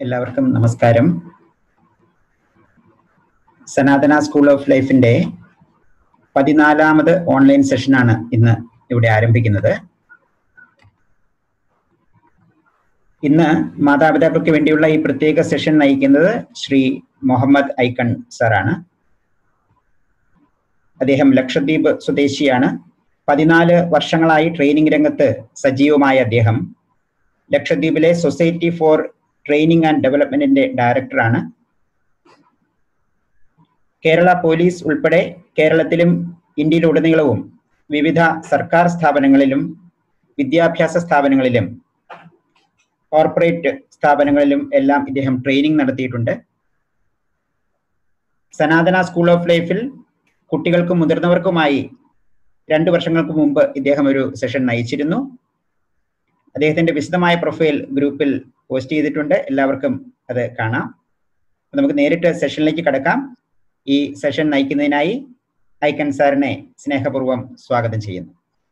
എല്ലാവർക്കും നമസ്കാരം സനാതന സ്കൂൾ ഓഫ് ലൈഫിന്റെ പതിനാലാമത് ഓൺലൈൻ സെഷനാണ് ഇന്ന് ഇവിടെ ആരംഭിക്കുന്നത് ഇന്ന് മാതാപിതാക്കൾക്ക് വേണ്ടിയുള്ള ഈ പ്രത്യേക സെഷൻ നയിക്കുന്നത് ശ്രീ മുഹമ്മദ് ഐക്കൺ സാറാണ് അദ്ദേഹം ലക്ഷദ്വീപ് സ്വദേശിയാണ് പതിനാല് വർഷങ്ങളായി ട്രെയിനിങ് രംഗത്ത് സജീവമായ അദ്ദേഹം ലക്ഷദ്വീപിലെ സൊസൈറ്റി ഫോർ ട്രെയിനിങ് ആൻഡ് ഡെവലപ്മെന്റിന്റെ ഡയറക്ടറാണ് കേരള പോലീസ് ഉൾപ്പെടെ കേരളത്തിലും ഇന്ത്യയിലുടനീളവും വിവിധ സർക്കാർ സ്ഥാപനങ്ങളിലും വിദ്യാഭ്യാസ സ്ഥാപനങ്ങളിലും കോർപ്പറേറ്റ് സ്ഥാപനങ്ങളിലും എല്ലാം ഇദ്ദേഹം ട്രെയിനിങ് നടത്തിയിട്ടുണ്ട് സനാതന സ്കൂൾ ഓഫ് ലൈഫിൽ കുട്ടികൾക്കും മുതിർന്നവർക്കുമായി രണ്ടു വർഷങ്ങൾക്ക് മുമ്പ് ഇദ്ദേഹം ഒരു സെഷൻ നയിച്ചിരുന്നു അദ്ദേഹത്തിന്റെ വിശദമായ പ്രൊഫൈൽ ഗ്രൂപ്പിൽ പോസ്റ്റ് ചെയ്തിട്ടുണ്ട് എല്ലാവർക്കും അത് കാണാം നമുക്ക് നേരിട്ട് സെഷനിലേക്ക് കടക്കാം ഈ സെഷൻ നയിക്കുന്നതിനായി ഐക്കൺ സാറിനെ സ്നേഹപൂർവ്വം സ്വാഗതം ചെയ്യുന്നു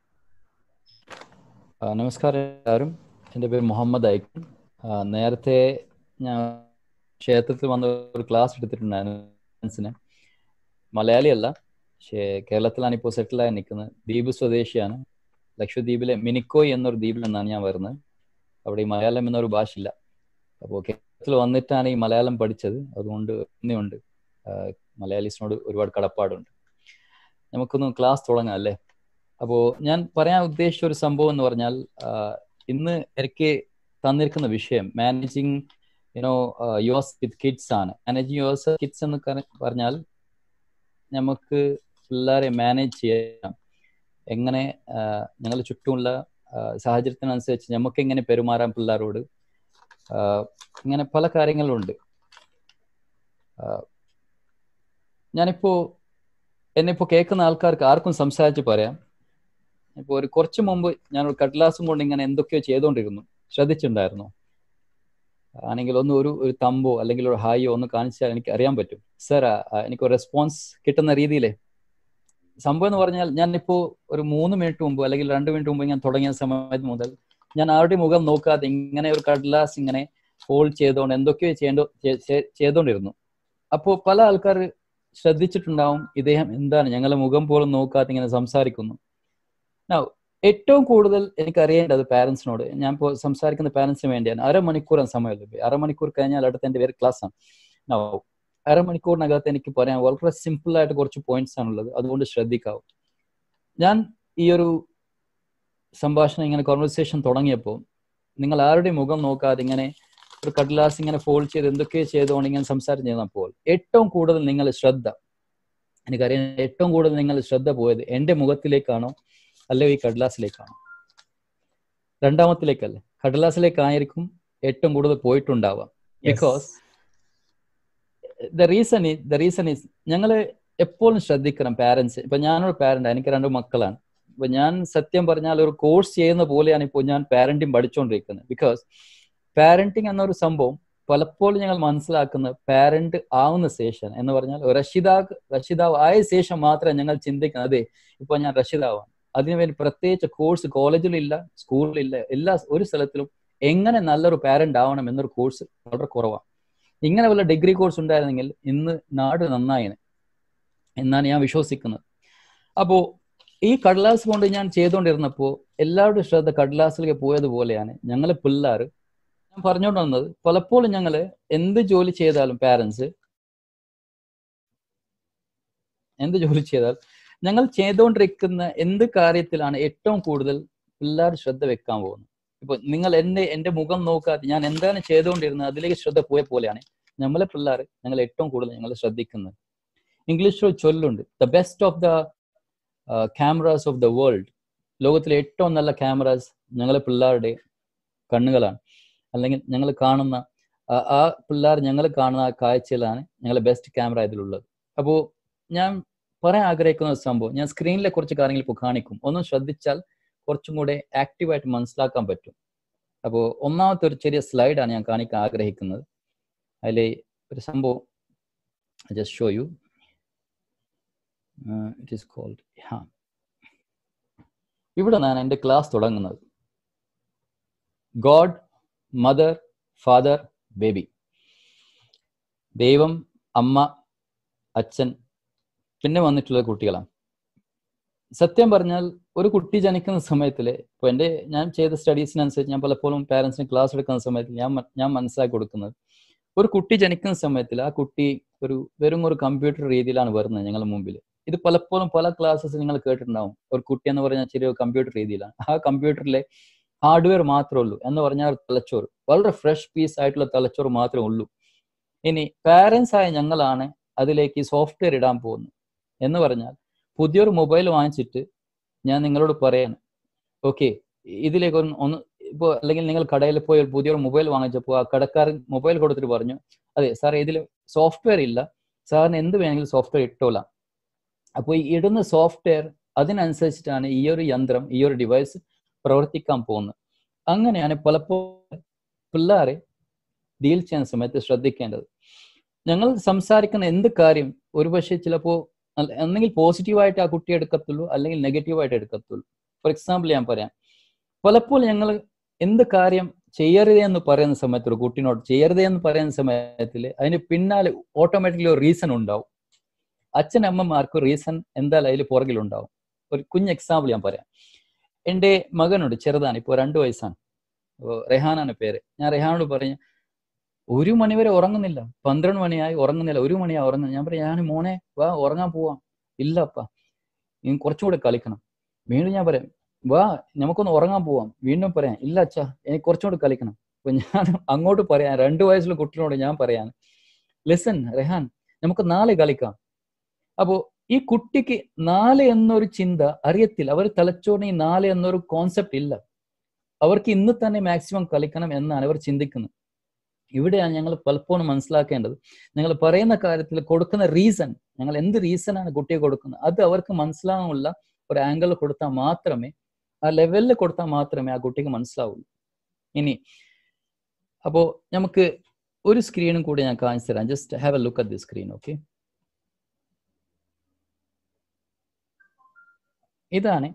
നമസ്കാരം എല്ലാവരും എൻ്റെ പേര് മുഹമ്മദ് ഐക്കൺ നേരത്തെ ഞാൻ ക്ഷേത്രത്തിൽ വന്ന ഒരു ക്ലാസ് എടുത്തിട്ടുണ്ടായിരുന്നു മലയാളിയല്ല പക്ഷേ കേരളത്തിലാണ് ഇപ്പോൾ സെറ്റിലായി നിൽക്കുന്നത് ദ്വീപ് സ്വദേശിയാണ് ലക്ഷദ്വീപിലെ മിനിക്കോയ് എന്നൊരു ദ്വീപിൽ നിന്നാണ് ഞാൻ വരുന്നത് അവിടെ ഈ മലയാളം എന്നൊരു ഭാഷയില്ല അപ്പോൾ കേരളത്തിൽ വന്നിട്ടാണ് ഈ മലയാളം പഠിച്ചത് അതുകൊണ്ട് ഇന്നുണ്ട് മലയാളീസിനോട് ഒരുപാട് കടപ്പാടുണ്ട് നമുക്കൊന്ന് ക്ലാസ് തുടങ്ങാം അല്ലേ അപ്പോൾ ഞാൻ പറയാൻ ഉദ്ദേശിച്ച ഒരു സംഭവം എന്ന് പറഞ്ഞാൽ ഇന്ന് എനിക്ക് തന്നിരിക്കുന്ന വിഷയം managing you know yours with kids ആണ് മാനേജിങ് യുവേഴ്സ് കിഡ്സ് എന്ന് പറഞ്ഞാൽ നമുക്ക് പിള്ളേരെ മാനേജ് ചെയ്യാം എങ്ങനെ ഞങ്ങളുടെ ചുറ്റുമുള്ള സാഹചര്യത്തിനനുസരിച്ച് നമുക്ക് എങ്ങനെ പെരുമാറാം പിള്ളേരോട് ഇങ്ങനെ പല കാര്യങ്ങളുണ്ട് ഞാനിപ്പോ എന്നെ ഇപ്പോൾ കേൾക്കുന്ന ആൾക്കാർക്ക് ആർക്കും സംസാരിച്ച് പറയാം ഇപ്പോൾ ഒരു കുറച്ച് മുമ്പ് ഞാൻ ഒരു കടലാസും കൊണ്ട് ഇങ്ങനെ എന്തൊക്കെയോ ചെയ്തുകൊണ്ടിരുന്നു ശ്രദ്ധിച്ചിട്ടുണ്ടായിരുന്നു ആണെങ്കിൽ ഒന്ന് ഒരു ഒരു തമ്പോ അല്ലെങ്കിൽ ഒരു ഹായോ ഒന്ന് കാണിച്ചാൽ എനിക്ക് അറിയാൻ പറ്റും സർ എനിക്ക് ഒരു റെസ്പോൺസ് കിട്ടുന്ന രീതിയിലേ സംഭവം എന്ന് പറഞ്ഞാൽ ഞാനിപ്പോ ഒരു മൂന്ന് മിനിറ്റ് മുമ്പ് അല്ലെങ്കിൽ രണ്ട് മിനിറ്റ് മുമ്പ് ഞാൻ തുടങ്ങിയ സമയത്ത് മുതൽ ഞാൻ ആരുടെ മുഖം നോക്കാതെ ഇങ്ങനെ ഒരു കടലാസ് ഇങ്ങനെ ഫോൾഡ് ചെയ്തുകൊണ്ട് എന്തൊക്കെയോ ചെയ്യേണ്ട ചെയ്തുകൊണ്ടിരുന്നു അപ്പോൾ പല ആൾക്കാർ ശ്രദ്ധിച്ചിട്ടുണ്ടാവും ഇദ്ദേഹം എന്താണ് ഞങ്ങളെ മുഖം പോലും നോക്കാതെ ഇങ്ങനെ സംസാരിക്കുന്നു ഏറ്റവും കൂടുതൽ എനിക്ക് അറിയേണ്ടത് പാരന്റ്സിനോട് ഞാൻ ഇപ്പോൾ സംസാരിക്കുന്ന പാരന്റ്സിന് വേണ്ടിയാണ് അരമണിക്കൂറാണ് സമയം അരമണിക്കൂർ കഴിഞ്ഞാൽ അടുത്ത എൻ്റെ വേറെ ക്ലാസ് ആണ് അരമണിക്കൂറിനകത്ത് എനിക്ക് പറയാൻ വളരെ സിമ്പിൾ ആയിട്ട് കുറച്ച് പോയിന്റ്സ് ആണുള്ളത് അതുകൊണ്ട് ശ്രദ്ധിക്കാവും ഞാൻ ഈ ഒരു സംഭാഷണം ഇങ്ങനെ കോൺവെർസേഷൻ തുടങ്ങിയപ്പോൾ നിങ്ങൾ ആരുടെയും മുഖം നോക്കാതെ ഇങ്ങനെ ഒരു കടലാസ് ഇങ്ങനെ ഫോൾഡ് ചെയ്ത് എന്തൊക്കെയോ ചെയ്തുകൊണ്ട് ഇങ്ങനെ സംസാരം ചെയ്തപ്പോൾ ഏറ്റവും കൂടുതൽ നിങ്ങൾ ശ്രദ്ധ എനിക്കറിയാം ഏറ്റവും കൂടുതൽ നിങ്ങൾ ശ്രദ്ധ പോയത് എൻ്റെ മുഖത്തിലേക്കാണോ അല്ലയോ ഈ കടലാസിലേക്കാണോ രണ്ടാമത്തിലേക്കല്ലേ കടലാസിലേക്കായിരിക്കും ഏറ്റവും കൂടുതൽ പോയിട്ടുണ്ടാവാം because the reason is the reason is ഞങ്ങൾ എപ്പോഴും ശ്രദ്ധിക്കണം പാരന്റ്സ് ഇപ്പൊ ഞാനൊരു പാരന്റ് എനിക്ക് രണ്ട് മക്കളാണ് ഇപ്പൊ ഞാൻ സത്യം പറഞ്ഞാൽ ഒരു കോഴ്സ് ചെയ്യുന്ന പോലെയാണ് ഇപ്പോൾ ഞാൻ പാരന്റിങ് പഠിച്ചുകൊണ്ടിരിക്കുന്നത് ബിക്കോസ് പാരന്റിങ് എന്നൊരു സംഭവം പലപ്പോഴും ഞങ്ങൾ മനസ്സിലാക്കുന്നത് പാരന്റ് ആവുന്ന ശേഷം എന്ന് പറഞ്ഞാൽ രക്ഷിതാ രക്ഷിതാവ് ആയ ശേഷം മാത്രമേ ഞങ്ങൾ ചിന്തിക്കുന്നത് അതെ ഇപ്പൊ ഞാൻ രക്ഷിതാവാണ് അതിനുവേണ്ടി പ്രത്യേകിച്ച് കോഴ്സ് കോളേജിലില്ല സ്കൂളിലില്ല എല്ലാ ഒരു സ്ഥലത്തിലും എങ്ങനെ നല്ലൊരു പാരന്റ് ആവണം എന്നൊരു കോഴ്സ് വളരെ കുറവാണ് ഇങ്ങനെ വല്ല ഡിഗ്രി കോഴ്സ് ഉണ്ടായിരുന്നെങ്കിൽ ഇന്ന് നാട് നന്നായിന് എന്നാണ് ഞാൻ വിശ്വസിക്കുന്നത് അപ്പോ ഈ കടലാസ് കൊണ്ട് ഞാൻ ചെയ്തുകൊണ്ടിരുന്നപ്പോൾ എല്ലാവരുടെയും ശ്രദ്ധ കടലാസിലേക്ക് പോയതുപോലെയാണ് ഞങ്ങളെ പിള്ളേർ ഞാൻ പറഞ്ഞുകൊണ്ട് വന്നത് പലപ്പോഴും ഞങ്ങൾ എന്ത് ജോലി ചെയ്താലും പാരൻസ് എന്ത് ജോലി ചെയ്താൽ ഞങ്ങൾ ചെയ്തുകൊണ്ടിരിക്കുന്ന എന്ത് കാര്യത്തിലാണ് ഏറ്റവും കൂടുതൽ പിള്ളേർ ശ്രദ്ധ വെക്കാൻ പോകുന്നത് ഇപ്പൊ നിങ്ങൾ എന്റെ എന്റെ മുഖം നോക്കാതെ ഞാൻ എന്താണ് ചെയ്തുകൊണ്ടിരുന്നത് അതിലേക്ക് ശ്രദ്ധ പോയ പോലെയാണ് നമ്മളെ പിള്ളേർ ഞങ്ങൾ ഏറ്റവും കൂടുതൽ ഞങ്ങൾ ശ്രദ്ധിക്കുന്നത് ഇംഗ്ലീഷിൽ ചൊല്ലുണ്ട് the best of the cameras of the world ലോകത്തിലെ ഏറ്റവും നല്ല ക്യാമറാസ് ഞങ്ങളെ പിള്ളേരുടെ കണ്ണുകളാണ് അല്ലെങ്കിൽ ഞങ്ങൾ കാണുന്ന ആ പിള്ളേർ ഞങ്ങൾ കാണുന്ന ആ കാഴ്ചയിലാണ് ഞങ്ങളെ ബെസ്റ്റ് ക്യാമറ ഇതിലുള്ളത് അപ്പോൾ ഞാൻ പറയാൻ ആഗ്രഹിക്കുന്ന സംഭവം ഞാൻ സ്ക്രീനിലെ കുറച്ച് കാര്യങ്ങൾ ഇപ്പോൾ കാണിക്കും ഒന്നും ശ്രദ്ധിച്ചാൽ കുറച്ചും കൂടെ ആക്റ്റീവായിട്ട് മനസ്സിലാക്കാൻ പറ്റും അപ്പോൾ ഒന്നാമത്തെ ഒരു ചെറിയ സ്ലൈഡാണ് ഞാൻ കാണിക്കാൻ ആഗ്രഹിക്കുന്നത് അതിലെ ഒരു സംഭവം just show you it is cold ഹാ ഇവിടെ ഞാൻ എൻ്റെ ക്ലാസ് തുടങ്ങുന്നത് ഗോഡ് മദർ ഫാദർ ബേബി ദൈവം അമ്മ അച്ഛൻ പിന്നെ വന്നിട്ടുള്ള കുട്ടികളാണ് സത്യം പറഞ്ഞാൽ ഒരു കുട്ടി ജനിക്കുന്ന സമയത്തിൽ ഇപ്പോൾ എൻ്റെ ഞാൻ ചെയ്ത സ്റ്റഡീസിനനുസരിച്ച് ഞാൻ പലപ്പോഴും പാരൻസിന് ക്ലാസ് എടുക്കുന്ന സമയത്ത് ഞാൻ മ- ഞാൻ മനസ്സിലാക്കി കൊടുക്കുന്നത് ഒരു കുട്ടി ജനിക്കുന്ന സമയത്തിൽ ആ കുട്ടി ഒരു വെറും ഒരു കമ്പ്യൂട്ടർ രീതിയിലാണ് വരുന്നത് ഞങ്ങളുടെ മുമ്പിൽ ഇത് പലപ്പോഴും പല ക്ലാസ്സസ് നിങ്ങൾ കേട്ടിട്ടുണ്ടാവും ഒരു കുട്ടി എന്ന് പറഞ്ഞാൽ ചെറിയ കമ്പ്യൂട്ടർ രീതിയിലാണ് ആ കമ്പ്യൂട്ടറിലെ ഹാർഡ്വെയർ മാത്രമേ ഉള്ളൂ എന്ന് പറഞ്ഞാൽ ഒരു തലച്ചോറ് വളരെ ഫ്രഷ് പീസ് ആയിട്ടുള്ള തലച്ചോറ് മാത്രമേ ഉള്ളൂ ഇനി പാരൻസ് ആയ ഞങ്ങളാണ് അതിലേക്ക് സോഫ്റ്റ്വെയർ ഇടാൻ പോകുന്നത് എന്ന് പറഞ്ഞാൽ പുതിയൊരു മൊബൈൽ വാങ്ങിച്ചിട്ട് ഞാൻ നിങ്ങളോട് പറയാണ് ഓക്കെ ഇതിലേക്ക് ഒന്ന് ഒന്ന് ഇപ്പോൾ അല്ലെങ്കിൽ നിങ്ങൾ കടയിൽ പോയി ഒരു പുതിയൊരു മൊബൈൽ വാങ്ങിച്ചപ്പോൾ ആ കടക്കാരൻ മൊബൈൽ കൊടുത്തിട്ട് പറഞ്ഞു അതെ സാർ ഇതിൽ സോഫ്റ്റ്വെയർ ഇല്ല സാറിന് എന്ത് വേണമെങ്കിലും സോഫ്റ്റ്വെയർ ഇട്ടോളാം അപ്പോൾ ഈ ഇടുന്ന സോഫ്റ്റ്വെയർ അതിനനുസരിച്ചിട്ടാണ് ഈ ഒരു യന്ത്രം ഈ ഒരു ഡിവൈസ് പ്രവർത്തിക്കാൻ പോകുന്നത് അങ്ങനെയാണ് പലപ്പോഴും പിള്ളേരെ ഡീൽ ചെയ്യുന്ന സമയത്ത് ശ്രദ്ധിക്കേണ്ടത് ഞങ്ങൾ സംസാരിക്കുന്ന എന്ത് കാര്യം ഒരുപക്ഷെ ചിലപ്പോൾ ഒന്നെങ്കിൽ പോസിറ്റീവായിട്ട് ആ കുട്ടി എടുക്കത്തുള്ളൂ അല്ലെങ്കിൽ നെഗറ്റീവായിട്ട് എടുക്കത്തുള്ളൂ ഫോർ എക്സാമ്പിൾ ഞാൻ പറയാം പലപ്പോഴും ഞങ്ങൾ എന്ത് കാര്യം ചെയ്യരുതേ എന്ന് പറയുന്ന സമയത്ത് ഒരു കുട്ടീനോട് ചെയ്യരുതേ എന്ന് പറയുന്ന സമയത്തിൽ അതിന് പിന്നാലെ ഓട്ടോമാറ്റിക്കലി ഒരു റീസൺ ഉണ്ടാവും അച്ഛൻ അമ്മമാർക്ക് റീസൺ എന്തായാലും അതിൽ പുറകിലുണ്ടാവും ഒരു കുഞ്ഞ് എക്സാമ്പിൾ ഞാൻ പറയാം എൻ്റെ മകനുണ്ട് ചെറുതാണ് ഇപ്പോൾ രണ്ട് വയസ്സാണ് അപ്പോൾ റെഹാനാണ് പേര് ഞാൻ റെഹാനോട് പറഞ്ഞു ഒരു മണിവരെ ഉറങ്ങുന്നില്ല പന്ത്രണ്ട് മണിയായി ഉറങ്ങുന്നില്ല ഒരു മണിയായി ഉറങ്ങുന്നില്ല ഞാൻ പറയാം ഞാൻ മോനെ വാ ഉറങ്ങാൻ പോവാം ഇല്ലപ്പ ഇനി കുറച്ചുകൂടെ കളിക്കണം വീണ്ടും ഞാൻ പറയാം വാ നമുക്കൊന്ന് ഉറങ്ങാൻ പോവാം വീണ്ടും പറയാം ഇല്ല അച്ഛാ എനിക്ക് കുറച്ചുകൂടെ കളിക്കണം അപ്പൊ ഞാൻ അങ്ങോട്ട് പറയാം രണ്ടു വയസ്സുള്ള കുട്ടിനോട് ഞാൻ പറയാണ് ലിസൺ റെഹാൻ നമുക്ക് നാളെ കളിക്കാം അപ്പോ ഈ കുട്ടിക്ക് നാളെ എന്നൊരു ചിന്ത അറിയത്തില്ല അവർ തലച്ചോറിന് ഈ നാളെ എന്നൊരു കോൺസെപ്റ്റ് ഇല്ല അവർക്ക് ഇന്ന് തന്നെ മാക്സിമം കളിക്കണം എന്നാണ് അവർ ചിന്തിക്കുന്നത് ഇവിടെയാണ് ഞങ്ങൾ പലപ്പോഴും മനസ്സിലാക്കേണ്ടത് ഞങ്ങൾ പറയുന്ന കാര്യത്തിൽ കൊടുക്കുന്ന റീസൺ ഞങ്ങൾ എന്ത് റീസൺ ആണ് കുട്ടിയെ കൊടുക്കുന്നത് അത് അവർക്ക് മനസ്സിലാകാനുള്ള ഒരു ആംഗിൾ കൊടുത്താൽ മാത്രമേ ആ ലെവലിൽ കൊടുത്താൽ മാത്രമേ ആ കുട്ടിക്ക് മനസ്സിലാവുള്ളൂ ഇനി അപ്പോ നമുക്ക് ഒരു സ്ക്രീനും കൂടി ഞാൻ കാണിച്ചു തരാം just have a look at the screen okay ഇതാണ്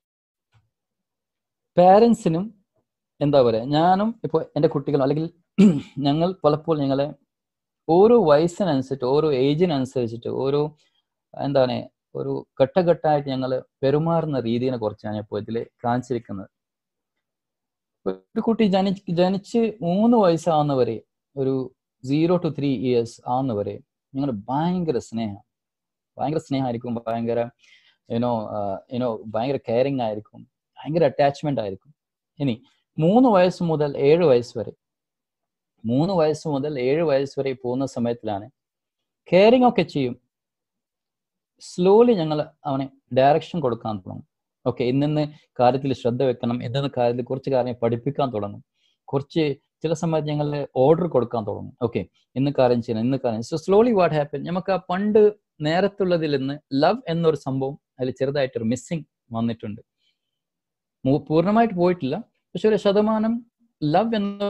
പാരൻസിനും എന്താ പറയാ ഞാനും ഇപ്പോൾ എൻ്റെ കുട്ടികളും അല്ലെങ്കിൽ ഞങ്ങൾ പലപ്പോഴും ഞങ്ങളെ ഓരോ വയസ്സിനനുസരിച്ച് ഓരോ ഏജിനനുസരിച്ചിട്ട് ഓരോ എന്താണ് ഒരു ഘട്ടഘട്ടമായിട്ട് ഞങ്ങൾ പെരുമാറുന്ന രീതിയെ കുറിച്ചാണ് ഇപ്പോൾ ഇതിൽ കാണിച്ചിരിക്കുന്നത് ഒരു കുട്ടി ജനി ജനിച്ച് മൂന്ന് വയസ്സാവുന്നവരെ ഒരു സീറോ ടു ത്രീ ഇയേഴ്സ് ആവുന്നവരെ ഞങ്ങൾ ഭയങ്കര സ്നേഹം ഭയങ്കര സ്നേഹമായിരിക്കും ഭയങ്കര യുനോ യുനോ ഭയങ്കര കെയറിങ് ആയിരിക്കും ഭയങ്കര അറ്റാച്ച്മെന്റ് ആയിരിക്കും ഇനി മൂന്ന് വയസ്സ് മുതൽ ഏഴ് വയസ്സ് വരെ മൂന്ന് വയസ്സ് മുതൽ ഏഴ് വയസ്സ് വരെ പോകുന്ന സമയത്തിലാണ് കെയറിങ് ഒക്കെ ചെയ്യും സ്ലോലി ഞങ്ങൾ അവനെ ഡയറക്ഷൻ കൊടുക്കാൻ തുടങ്ങും ഓക്കെ ഇന്നിന്ന് കാര്യത്തിൽ ശ്രദ്ധ വെക്കണം ഇന്നിന്ന് കാര്യത്തിൽ കുറച്ച് കാര്യം പഠിപ്പിക്കാൻ തുടങ്ങും കുറച്ച് ചില സമയത്ത് ഞങ്ങൾ ഓർഡർ കൊടുക്കാൻ തുടങ്ങും ഓക്കെ ഇന്ന് കാര്യം ചെയ്യണം ഇന്ന് കാര്യം സോ സ്ലോലി വാട്ട് ഹാപ്പൻ നമുക്ക് ആ പണ്ട് നേരത്തുള്ളതിൽ നിന്ന് ലവ് എന്നൊരു സംഭവം അതിൽ ചെറുതായിട്ടൊരു മിസ്സിങ് വന്നിട്ടുണ്ട് പൂർണ്ണമായിട്ട് പോയിട്ടില്ല പക്ഷെ ഒരു ശതമാനം ലവ് എന്ന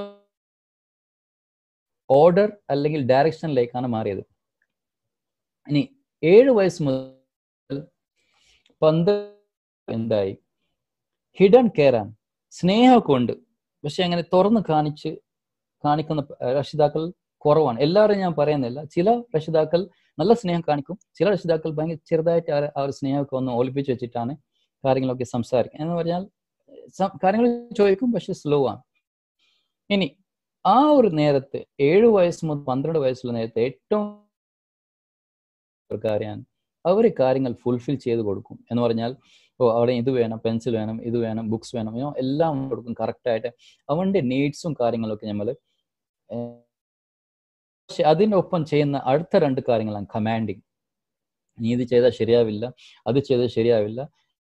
ഓർഡർ അല്ലെങ്കിൽ ഡയറക്ഷനിലേക്കാണ് മാറിയത് ഇനി ഏഴ് വയസ്സ് മുതൽ പന്ത് എന്തായി ഹിഡൻ കെയറാണ് സ്നേഹമൊക്കെ ഉണ്ട് പക്ഷെ അങ്ങനെ തുറന്ന് കാണിച്ച് കാണിക്കുന്ന രക്ഷിതാക്കൾ കുറവാണ് എല്ലാവരും ഞാൻ പറയുന്നില്ല ചില രക്ഷിതാക്കൾ നല്ല സ്നേഹം കാണിക്കും ചില രക്ഷിതാക്കൾ ഭയങ്കര ചെറുതായിട്ട് ആ ഒരു സ്നേഹമൊക്കെ ഒന്ന് ഒളിപ്പിച്ച് വെച്ചിട്ടാണ് കാര്യങ്ങളൊക്കെ സംസാരിക്കുക എന്ന് പറഞ്ഞാൽ കാര്യങ്ങൾ ചോദിക്കും പക്ഷെ സ്ലോ ആണ് ഇനി ആ ഒരു നേരത്തെ ഏഴ് വയസ്സ് മുതൽ പന്ത്രണ്ട് വയസ്സുള്ള നേരത്തെ ഏറ്റവും കാര്യമാണ് അവർ കാര്യങ്ങൾ ഫുൾഫിൽ ചെയ്ത് കൊടുക്കും എന്ന് പറഞ്ഞാൽ ഓ അവിടെ ഇത് വേണം പെൻസിൽ വേണം ഇത് വേണം ബുക്സ് വേണം ഇനോ എല്ലാം കൊടുക്കും കറക്റ്റായിട്ട് അവൻ്റെ നീഡ്സും കാര്യങ്ങളൊക്കെ നമ്മൾ പക്ഷെ അതിൻ്റെ ഒപ്പം ചെയ്യുന്ന അടുത്ത രണ്ട് കാര്യങ്ങളാണ് കമാൻഡിങ് നീ ഇത് ചെയ്താൽ ശരിയാവില്ല അത് ചെയ്താൽ ശരിയാവില്ല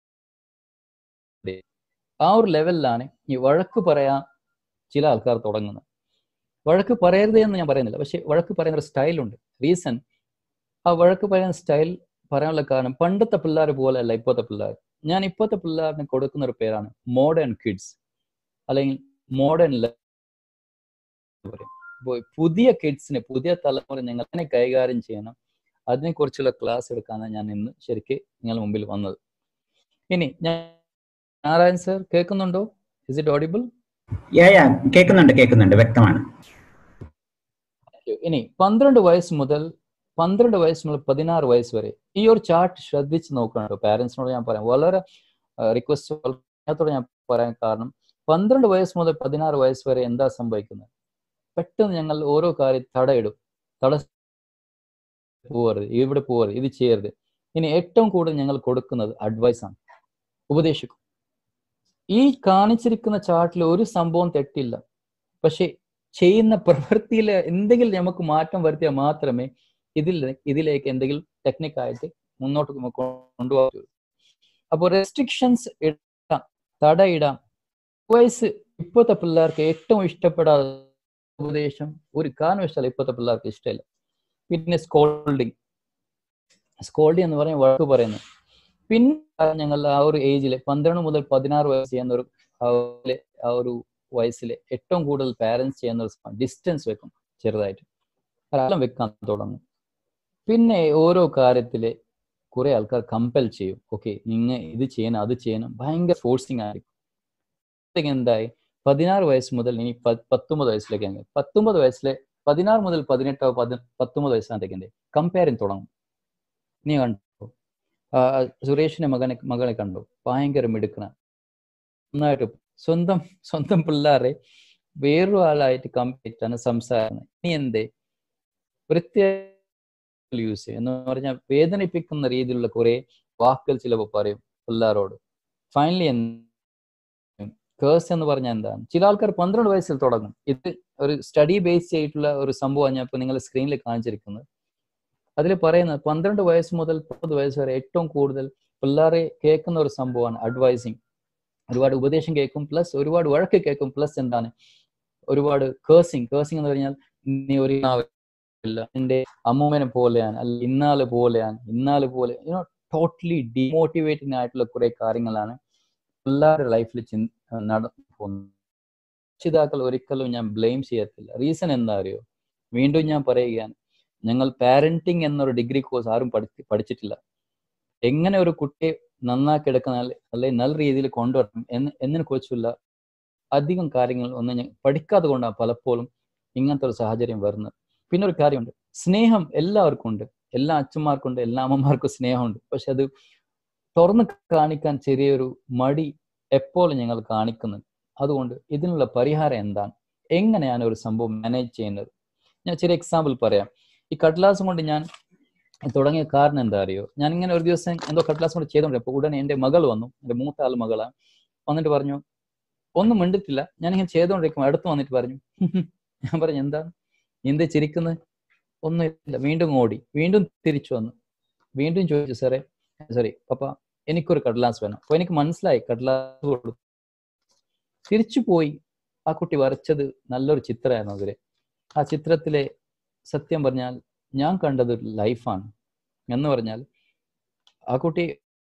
ആ ഒരു ലെവലിലാണ് ഈ വഴക്ക് പറയാൻ ചില ആൾക്കാർ തുടങ്ങുന്നത് വഴക്ക് പറയരുത് എന്ന് ഞാൻ പറയുന്നില്ല പക്ഷെ വഴക്ക് പറയുന്ന ഒരു സ്റ്റൈലുണ്ട് റീസൺ ആ വഴക്ക് പറയുന്ന സ്റ്റൈൽ പറയാനുള്ള കാരണം പണ്ടത്തെ പിള്ളേർ പോലെ അല്ല ഇപ്പോഴത്തെ പിള്ളേർ ഞാൻ ഇപ്പോഴത്തെ പിള്ളേരിന് കൊടുക്കുന്ന ഒരു പേരാണ് മോഡേൺ കിഡ്സ് അല്ലെങ്കിൽ മോഡേൺ ഇപ്പോൾ പുതിയ കിഡ്സിന് പുതിയ തലമുറ ഞങ്ങൾ എങ്ങനെ കൈകാര്യം ചെയ്യണം അതിനെക്കുറിച്ചുള്ള ക്ലാസ് എടുക്കാനാണ് ഞാൻ ഇന്ന് ശരിക്ക് നിങ്ങൾ മുമ്പിൽ വന്നത് ഇനി ഞാൻ നാരായൺ സർ കേൾക്കുന്നുണ്ടോ is it audible ya ya കേൾക്കുന്നുണ്ട് കേൾക്കുന്നുണ്ട് വ്യക്തമാണ് ഇനി പന്ത്രണ്ട് വയസ്സ് മുതൽ പന്ത്രണ്ട് വയസ്സ് മുതൽ പതിനാറ് വയസ്സ് വരെ ഈ ഒരു ചാർട്ട് ശ്രദ്ധിച്ച് നോക്കണം കേട്ടോ പാരന്റ്സിനോട് ഞാൻ പറയാം വളരെ റിക്വസ്റ്റ് അതിനകത്തോടെ ഞാൻ പറയാൻ കാരണം പന്ത്രണ്ട് വയസ്സ് മുതൽ പതിനാറ് വയസ്സ് വരെ എന്താ സംഭവിക്കുന്നത് പെട്ടെന്ന് ഞങ്ങൾ ഓരോ കാര്യം തടയിടും തട പോവരുത് ഇവിടെ പോവരുത് ഇത് ചെയ്യരുത് ഇനി ഏറ്റവും കൂടുതൽ ഞങ്ങൾ കൊടുക്കുന്നത് അഡ്വൈസ് ആണ് ഉപദേശിക്കും ഈ കാണിച്ചിരിക്കുന്ന ചാർട്ടിൽ ഒരു സംഭവം തെറ്റില്ല പക്ഷെ ചെയ്യുന്ന പ്രവൃത്തിയിൽ എന്തെങ്കിലും നമുക്ക് മാറ്റം വരുത്തിയാൽ മാത്രമേ ഇതിൽ ഇതിലേക്ക് എന്തെങ്കിലും ടെക്നിക്കായിട്ട് മുന്നോട്ട് കൊണ്ടുപോകാൻ അപ്പോൾ റെസ്ട്രിക്ഷൻസ് ഇടാം തടയിടാം വയസ്സ് ഇപ്പോഴത്തെ പിള്ളേർക്ക് ഏറ്റവും ഇഷ്ടപ്പെടാത്ത ഉപദേശം ഒരു കാരണവശാലും ഇപ്പോഴത്തെ പിള്ളേർക്ക് ഇഷ്ടമില്ല പിന്നെ സ്കോൾഡിങ് സ്കോൾഡിങ് എന്ന് പറഞ്ഞാൽ വഴക്ക് പറയുന്നത് പിന്നെ ഞങ്ങൾ ആ ഒരു ഏജിൽ പന്ത്രണ്ട് മുതൽ പതിനാറ് വയസ്സ് ചെയ്യുന്ന ഒരു ആ ഒരു വയസ്സിൽ ഏറ്റവും കൂടുതൽ പാരൻസ് ചെയ്യുന്ന ഒരു ഡിസ്റ്റൻസ് വെക്കും ചെറുതായിട്ട് കാലം വെക്കാൻ തുടങ്ങും പിന്നെ ഓരോ കാര്യത്തില് കുറെ ആൾക്കാർ കമ്പൽ ചെയ്യും ഓക്കെ നിങ്ങൾ ഇത് ചെയ്യണം അത് ചെയ്യണം ഭയങ്കര ഫോഴ്സിങ് ആയിരിക്കും എന്തായി പതിനാറ് വയസ്സ് മുതൽ ഇനി പത്തൊമ്പത് വയസ്സിലേക്ക് അങ്ങ് പത്തൊമ്പത് വയസ്സിലെ പതിനാറ് മുതൽ പതിനെട്ടോ പതി പത്തൊമ്പത് വയസ്സാകുമ്പോഴത്തേക്കിന്റെ കമ്പയറിങ് തുടങ്ങും നീ കണ്ടോ സുരേഷിന്റെ മകനെ മകളെ കണ്ടു ഭയങ്കര മിടുക്കണ നന്നായിട്ട് സ്വന്തം സ്വന്തം പിള്ളേരെ വേറൊരു ആളായിട്ട് കമ്പയറ്റാണ് സംസാരിക്കുന്നത് നീ എന്തേ പ്രത്യേക യൂസ് ചെയ്യും എന്ന് പറഞ്ഞാൽ വേദനിപ്പിക്കുന്ന രീതിയിലുള്ള കുറെ വാക്കുകൾ ചിലപ്പോൾ പറയും പിള്ളേരോട് ഫൈനലി കേഴ്സ് എന്ന് പറഞ്ഞാൽ എന്താണ് ചില ആൾക്കാർ പന്ത്രണ്ട് വയസ്സിൽ തുടങ്ങും ഇത് ഒരു സ്റ്റഡി ബേസ് ചെയ്തിട്ടുള്ള ഒരു സംഭവമാണ് ഞാൻ ഇപ്പൊ നിങ്ങൾ സ്ക്രീനിൽ കാണിച്ചിരിക്കുന്നത് അതിൽ പറയുന്നത് പന്ത്രണ്ട് വയസ്സ് മുതൽ മുപ്പത് വയസ്സ് വരെ ഏറ്റവും കൂടുതൽ പിള്ളേരെ കേൾക്കുന്ന ഒരു സംഭവമാണ് അഡ്വൈസിങ് ഒരുപാട് ഉപദേശം കേൾക്കും പ്ലസ് ഒരുപാട് വഴക്ക് കേൾക്കും പ്ലസ് എന്താണ് ഒരുപാട് കേഴ്സിങ് കേഴ്സിങ് എന്ന് പറഞ്ഞാൽ നീ ഒരു ഇല്ല നിന്റെ അമ്മൂമ്മനെ പോലെയാണ് അല്ല ഇന്നാല് പോലെയാണ് ഇന്നാല് പോലെ യുനോ ടോട്ടലി ഡിമോട്ടിവേറ്റിംഗ് ആയിട്ടുള്ള കുറെ കാര്യങ്ങളാണ് പിള്ളേരുടെ ലൈഫിൽ ചിന്ത നടന്നു പോകുന്നത് രക്ഷിതാക്കൾ ഒരിക്കലും ഞാൻ ബ്ലെയിം ചെയ്യത്തില്ല റീസൺ എന്താ അറിയോ വീണ്ടും ഞാൻ പറയുകയാണ് ഞങ്ങൾ പാരന്റിങ് എന്നൊരു ഡിഗ്രി കോഴ്സ് ആരും പഠി പഠിച്ചിട്ടില്ല എങ്ങനെ ഒരു കുട്ടിയെ നന്നാക്കി എടുക്കുന്ന അല്ലെങ്കിൽ നല്ല രീതിയിൽ കൊണ്ടുവരണം എന്ന് എന്നതിനെ കുറിച്ചുള്ള അധികം കാര്യങ്ങൾ ഒന്നും ഞാൻ പഠിക്കാതെ കൊണ്ടാണ് പലപ്പോഴും ഇങ്ങനത്തെ ഒരു സാഹചര്യം വരുന്നത് പിന്നെ ഒരു കാര്യമുണ്ട് സ്നേഹം എല്ലാവർക്കും ഉണ്ട് എല്ലാ അച്ഛന്മാർക്കും ഉണ്ട് എല്ലാ അമ്മമാർക്കും സ്നേഹമുണ്ട് പക്ഷെ അത് തുറന്ന് കാണിക്കാൻ ചെറിയൊരു മടി എപ്പോഴും ഞങ്ങൾ കാണിക്കുന്നുണ്ട് അതുകൊണ്ട് ഇതിനുള്ള പരിഹാരം എന്താണ് എങ്ങനെയാണ് ഒരു സംഭവം മാനേജ് ചെയ്യുന്നത് ഞാൻ ചെറിയ എക്സാമ്പിൾ പറയാം ഈ കട്ലാസും കൊണ്ട് ഞാൻ തുടങ്ങിയ കാരണം എന്താ അറിയോ ഞാൻ ഇങ്ങനെ ഒരു ദിവസം എന്തോ കട്ലാസ് കൊണ്ട് ചെയ്തോണ്ടിരുന്നപ്പോൾ ഉടനെ എൻ്റെ മകൾ വന്നു എൻ്റെ മൂത്ത ആൾ മകളാണ് വന്നിട്ട് പറഞ്ഞു ഒന്നും മിണ്ടിട്ടില്ല ഞാൻ ഇങ്ങനെ ചെയ്തോണ്ടിരിക്കുമ്പോൾ അടുത്ത് വന്നിട്ട് പറഞ്ഞു ഞാൻ പറഞ്ഞു എന്താ എന്ത് ചിരിക്കുന്നത് ഒന്നുമില്ല വീണ്ടും ഓടി വീണ്ടും തിരിച്ചു വന്നു വീണ്ടും ചോദിച്ചു സാറേ സോറി പപ്പ എനിക്കൊരു കടലാസ് വേണം അപ്പൊ എനിക്ക് മനസ്സിലായി കടലാസ് കൊടുത്തു തിരിച്ചു പോയി ആ കുട്ടി വരച്ചത് നല്ലൊരു ചിത്രമായിരുന്നു അവര് ആ ചിത്രത്തിലെ സത്യം പറഞ്ഞാൽ ഞാൻ കണ്ടത് ഒരു ലൈഫാണ് എന്ന് പറഞ്ഞാൽ ആ കുട്ടി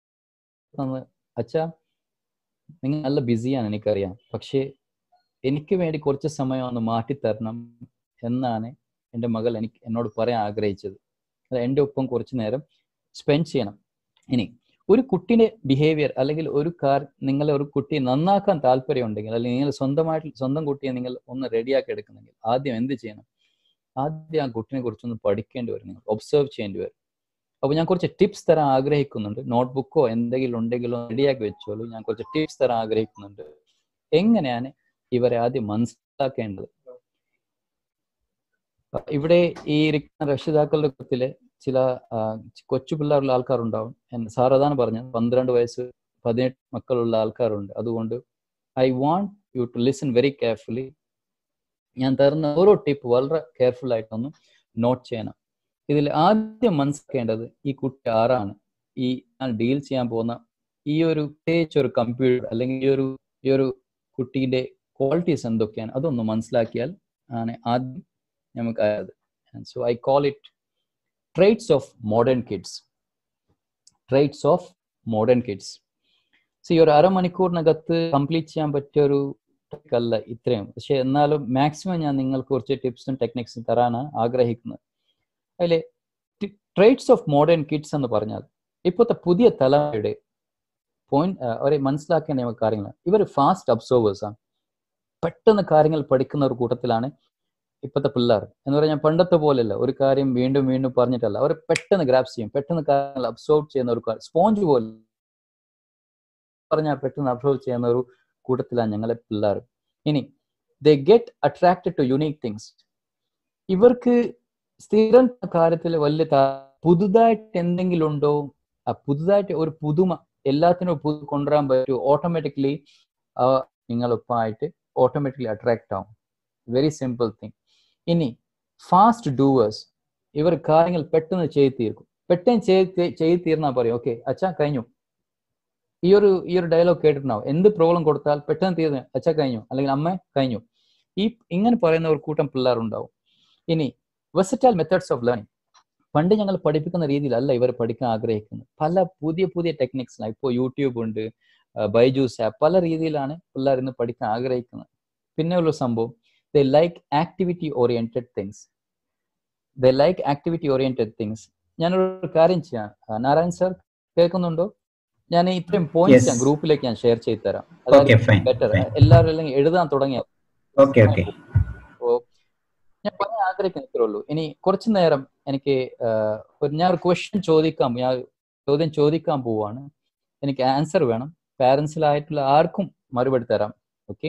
അച്ഛാ നിങ്ങൾ നല്ല ബിസിയാണ് എനിക്കറിയാം പക്ഷേ എനിക്ക് വേണ്ടി കുറച്ച് സമയം ഒന്ന് മാറ്റിത്തരണം എന്നാണ് എൻ്റെ മകൾ എനിക്ക് എന്നോട് പറയാൻ ആഗ്രഹിച്ചത് അത് എൻ്റെ ഒപ്പം കുറച്ചു നേരം സ്പെൻഡ് ചെയ്യണം ഇനി ഒരു കുട്ടിയുടെ ബിഹേവിയർ അല്ലെങ്കിൽ ഒരു കാർ നിങ്ങൾ ഒരു കുട്ടിയെ നന്നാക്കാൻ താല്പര്യമുണ്ടെങ്കിൽ അല്ലെങ്കിൽ നിങ്ങൾ സ്വന്തമായിട്ട് സ്വന്തം കുട്ടിയെ നിങ്ങൾ ഒന്ന് റെഡിയാക്കി എടുക്കുന്നെങ്കിൽ ആദ്യം എന്ത് ചെയ്യണം ആദ്യം ആ കുട്ടിനെ കുറിച്ചൊന്ന് പഠിക്കേണ്ടി വരും നിങ്ങൾ ഒബ്സർവ് ചെയ്യേണ്ടി വരും അപ്പോൾ ഞാൻ കുറച്ച് ടിപ്സ് തരാൻ ആഗ്രഹിക്കുന്നുണ്ട് നോട്ട്ബുക്കോ എന്തെങ്കിലും ഉണ്ടെങ്കിലോ റെഡിയാക്കി വെച്ചോളൂ ഞാൻ കുറച്ച് ടിപ്സ് തരാൻ ആഗ്രഹിക്കുന്നുണ്ട് എങ്ങനെയാണ് ഇവരെ ആദ്യം മനസ്സിലാക്കേണ്ടത് ഇവിടെ ഈ ഇരിക്കുന്ന രക്ഷിതാക്കളുടെ കൂട്ടത്തില് ചില കൊച്ചു പിള്ളേരുള്ള ആൾക്കാരുണ്ടാവും സാർ അതാണ് പറഞ്ഞത് പന്ത്രണ്ട് വയസ്സ് പതിനെട്ട് മക്കളുള്ള ആൾക്കാരുണ്ട് അതുകൊണ്ട് I want you to listen very carefully ഞാൻ തരുന്ന ഓരോ ടിപ്പ് വളരെ കെയർഫുൾ ആയിട്ടൊന്ന് നോട്ട് ചെയ്യണം ഇതിൽ ആദ്യം മനസ്സിലാക്കേണ്ടത് ഈ കുട്ടി ആരാണ് ഈ ഞാൻ ഡീൽ ചെയ്യാൻ പോകുന്ന ഈ ഒരു പ്രത്യേകിച്ച് ഒരു കമ്പ്യൂട്ടർ അല്ലെങ്കിൽ ഈ ഒരു ഈ ഒരു കുട്ടീൻ്റെ ക്വാളിറ്റീസ് എന്തൊക്കെയാണ് അതൊന്ന് മനസ്സിലാക്കിയാൽ ആണ് ആദ്യം നമുക്ക് അത് so I call it traits of modern kids traits of modern kids see ഒരു അരമണിക്കൂറിനകത്ത് കംപ്ലീറ്റ് ചെയ്യാൻ പറ്റിയ ഒരു അല്ല ഇത്രയും പക്ഷെ എന്നാലും മാക്സിമം ഞാൻ നിങ്ങൾക്ക് കുറച്ച് ടിപ്സും ടെക്നിക്സും തരാനാണ് ആഗ്രഹിക്കുന്നത് അതിലെ ട്രേറ്റ്സ് ഓഫ് മോഡേൺ കിഡ്സ് എന്ന് പറഞ്ഞാൽ ഇപ്പോഴത്തെ പുതിയ തലമുറയുടെ പോയിന്റ് അവരെ മനസ്സിലാക്കേണ്ട കാര്യങ്ങൾ ഇവർ ഫാസ്റ്റ് അബ്സോർവേഴ്സ് ആണ് പെട്ടെന്ന് കാര്യങ്ങൾ പഠിക്കുന്ന ഒരു കൂട്ടത്തിലാണ് ഇപ്പോഴത്തെ പിള്ളേർ എന്ന് പറഞ്ഞാൽ പണ്ടത്തെ പോലെയല്ല ഒരു കാര്യം വീണ്ടും വീണ്ടും പറഞ്ഞിട്ടല്ല അവർ പെട്ടെന്ന് ഗ്രാപ്സ് ചെയ്യും പെട്ടെന്ന് കാര്യങ്ങൾ അബ്സോർവ് ചെയ്യുന്ന ഒരു സ്പോഞ്ച് പോലെ പറഞ്ഞാൽ പെട്ടെന്ന് അബ്സോർവ് ചെയ്യുന്ന ഒരു കൂട്ടത്തിലാണ് ഞങ്ങളെ പിള്ളേർ ഇനി they get attracted to unique things ഇവർക്ക് സ്ഥിരം കാര്യത്തിൽ വലിയ പുതുതായിട്ട് എന്തെങ്കിലും ഉണ്ടോ ആ പുതുതായിട്ട് ഒരു പുതുമ എല്ലാത്തിനും പുതു കൊണ്ടുവരാൻ പറ്റുമോ ഓട്ടോമാറ്റിക്കലി നിങ്ങളൊപ്പമായിട്ട് ഓട്ടോമാറ്റിക്കലി അട്രാക്ട് ആവും വെരി സിമ്പിൾ തിങ് ഇനി ഫാസ്റ്റ് ഡൂവേഴ്സ് ഇവർ കാര്യങ്ങൾ പെട്ടെന്ന് ചെയ്ത് തീർക്കും പെട്ടെന്ന് ചെയ്ത് ചെയ്ത് തീർന്നാൽ പറയും ഓക്കെ അച്ഛാ കഴിഞ്ഞു ഈ ഒരു ഈ ഒരു ഡയലോഗ് കേട്ടിട്ടുണ്ടാവും എന്ത് പ്രോബ്ലം കൊടുത്താൽ പെട്ടെന്ന് തീർന്നു അച്ഛാ കഴിഞ്ഞു അല്ലെങ്കിൽ അമ്മ കഴിഞ്ഞു ഈ ഇങ്ങനെ പറയുന്ന ഒരു കൂട്ടം പിള്ളേരുണ്ടാവും ഇനി വെസറ്റൈൽ മെത്തേഡ്സ് ഓഫ് ലേണിംഗ് പണ്ട് ഞങ്ങൾ പഠിപ്പിക്കുന്ന രീതിയിലല്ല ഇവർ പഠിക്കാൻ ആഗ്രഹിക്കുന്നത് പല പുതിയ പുതിയ ടെക്നിക്സിലാണ് ഇപ്പോൾ യൂട്യൂബ് ഉണ്ട് ബൈജൂസ് ആപ്പ് പല രീതിയിലാണ് പിള്ളേർ ഇന്ന് പഠിക്കാൻ ആഗ്രഹിക്കുന്നത് പിന്നെ ഉള്ള സംഭവം they like activity oriented things they like activity oriented things ഞാനൊരു കാര്യം ചെയ്യാം നാരായൺ സർ കേൾക്കുന്നുണ്ടോ ഞാൻ ഇത്രയും പോയിന്റ്സ് ഞാൻ ഗ്രൂപ്പിലേക്ക് ഞാൻ ഷെയർ ചെയ്ത് തരാം ബെറ്റർ എല്ലാവരും അല്ലെങ്കിൽ എഴുതാൻ തുടങ്ങിയ ഞാൻ പറയാൻ ആഗ്രഹിക്കുന്ന ഇത്രേ ഉള്ളൂ ഇനി കുറച്ചു നേരം എനിക്ക് ഞാൻ ഒരു ക്വസ്റ്റ്യൻ ചോദിക്കാൻ ഞാൻ ചോദ്യം ചോദിക്കാൻ പോവാണ് എനിക്ക് ആൻസർ വേണം പാരൻസിലായിട്ടുള്ള ആർക്കും മറുപടി തരാം ഓക്കെ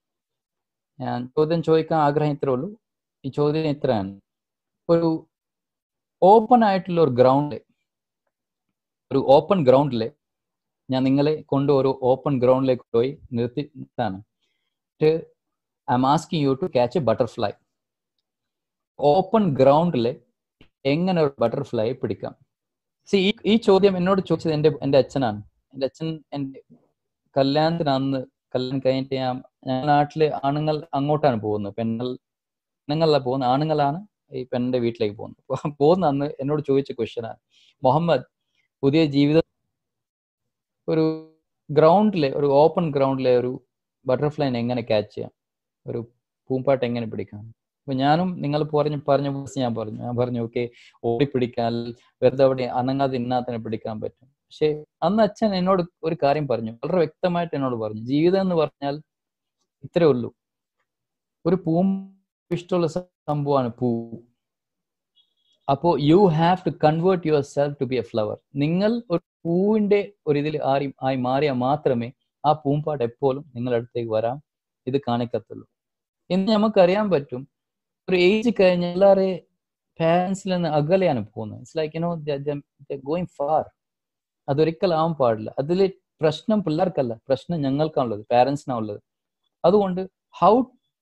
ഞാൻ ചോദ്യം ചോദിക്കാൻ ആഗ്രഹം ഇത്രേ ഉള്ളൂ ഈ ചോദ്യം ഇത്രയാണ് ഒരു ഓപ്പൺ ആയിട്ടുള്ള ഒരു ഗ്രൗണ്ട് ഒരു ഓപ്പൺ ഗ്രൗണ്ടില് ഞാൻ നിങ്ങളെ കൊണ്ട് ഒരു ഓപ്പൺ ഗ്രൗണ്ടിലേക്ക് പോയി നിർത്തിട്ടാണ് I'm asking you to catch a butterfly open ഗ്രൗണ്ടിൽ എങ്ങനെ ഒരു ബട്ടർഫ്ലൈ പിടിക്കാം സി ഈ ഈ ചോദ്യം എന്നോട് ചോദിച്ചത് എൻ്റെ എൻ്റെ അച്ഛനാണ് എൻ്റെ അച്ഛൻ എൻ്റെ കല്യാണത്തിന് അന്ന് കല്യാണം കഴിഞ്ഞിട്ട് ഞാൻ ഞങ്ങളുടെ നാട്ടില് ആണുങ്ങൾ അങ്ങോട്ടാണ് പോകുന്നത് പെണ്ണുങ്ങൾ പെണ്ണുങ്ങളല്ല പോകുന്നത് ആണുങ്ങളാണ് ഈ പെണ്ണിന്റെ വീട്ടിലേക്ക് പോകുന്നത് പോകുന്ന അന്ന് എന്നോട് ചോദിച്ച ക്വസ്റ്റ്യനാണ് മുഹമ്മദ് പുതിയ ജീവിതം ഒരു ഗ്രൗണ്ടിലെ ഒരു ഓപ്പൺ ഗ്രൗണ്ടിലെ ഒരു ബട്ടർഫ്ലൈനെ എങ്ങനെ ക്യാച്ച് ചെയ്യാം ഒരു പൂമ്പാട്ട് എങ്ങനെ പിടിക്കാം അപ്പൊ ഞാനും നിങ്ങൾ പറഞ്ഞ പറഞ്ഞ ഞാൻ പറഞ്ഞു ഞാൻ പറഞ്ഞു ഓക്കെ ഓടിപ്പിടിക്കാൻ വെറുതെ അവിടെ അനങ്ങാതെ ഇന്നാത്തിനെ പിടിക്കാൻ പറ്റും പക്ഷെ അന്ന് അച്ഛൻ എന്നോട് ഒരു കാര്യം പറഞ്ഞു വളരെ വ്യക്തമായിട്ട് എന്നോട് പറഞ്ഞു ജീവിതം എന്ന് പറഞ്ഞാൽ ഇത്രേ ഉള്ളൂ ഒരു പൂ ഇഷ്ടമുള്ള സംഭവമാണ് പൂ അപ്പോ you have to convert yourself to be a flower നിങ്ങൾ ഒരു പൂവിന്റെ ഒരു ഇതിൽ ആരി ആയി മാറിയാൽ മാത്രമേ ആ പൂമ്പാട്ട് എപ്പോഴും നിങ്ങളുടെ അടുത്തേക്ക് വരാം ഇത് കാണിക്കത്തുള്ളൂ ഇന്ന് നമുക്കറിയാൻ പറ്റും ഒരു ഏജ് കഴിഞ്ഞ എല്ലാവരെ പാരൻസിൽ നിന്ന് അകലെയാണ് പോകുന്നത് it's like you know going far അതൊരിക്കലാവാൻ പാടില്ല അതിൽ പ്രശ്നം പിള്ളേർക്കല്ല പ്രശ്നം ഞങ്ങൾക്കാണുള്ളത് പാരൻസിനാണുള്ളത് അതുകൊണ്ട് ഹൗ